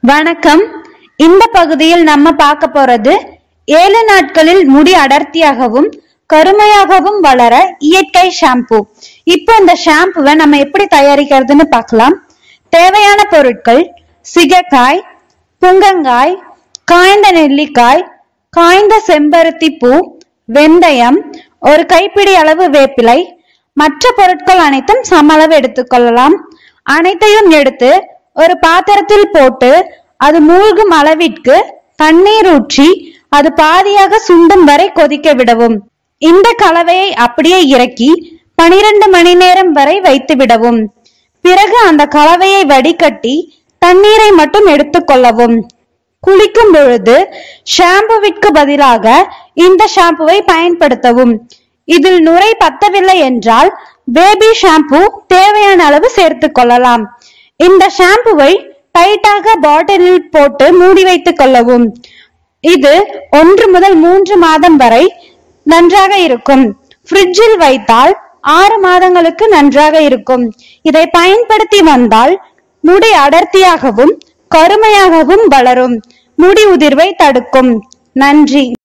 வணக்கம் இந்த பகுதியில் நம்ம பார்க்க போறது ஏழு நாட்களில் முடி அடர்த்தியாகவும் கருமையாகவும் வளர இயற்கை ஷாம்பு இப்போ இந்த ஷாம்புவை நம்ம எப்படி தயாரிக்கிறதுன்னு பார்க்கலாம் தேவையான பொருட்கள் சிகக்காய் புங்கங்காய் காய்ந்த நெல்லிக்காய் காய்ந்த செம்பருத்தி பூ வெந்தயம் ஒரு கைப்பிடி அளவு வேப்பிலை மற்ற பொருட்கள் அனைத்தும் சம அளவு எடுத்துக்கொள்ளலாம் அனைத்தையும் எடுத்து ஒரு பாத்திரத்தில் போட்டு அது மூழ்கும் அளவிற்கு தண்ணீர் ஊற்றி அது பாதியாக சுண்டும் வரை கொதிக்க விடவும் இந்த கலவையை அப்படியே இறக்கி பனிரெண்டு மணி நேரம் வரை வைத்து விடவும் பிறகு அந்த கலவையை வடிகட்டி தண்ணீரை மட்டும் எடுத்துக்கொள்ளவும் குளிக்கும் பொழுது ஷாம்புவிற்கு பதிலாக இந்த ஷாம்புவை பயன்படுத்தவும் இதில் நுரை பத்தவில்லை என்றால் பேபி ஷாம்பு தேவையான அளவு சேர்த்துக் கொள்ளலாம் இந்த ஷாம்புவை டைட்டாக பாட்டிலில் போட்டு மூடி வைத்துக் கொள்ளவும் இது ஒன்று முதல் மூன்று மாதம் வரை நன்றாக இருக்கும் ஃப்ரிட்ஜில் வைத்தால் ஆறு மாதங்களுக்கு நன்றாக இருக்கும் இதை பயன்படுத்தி வந்தால் முடி அடர்த்தியாகவும் கருமையாகவும் வளரும் முடி உதிர்வை தடுக்கும் நன்றி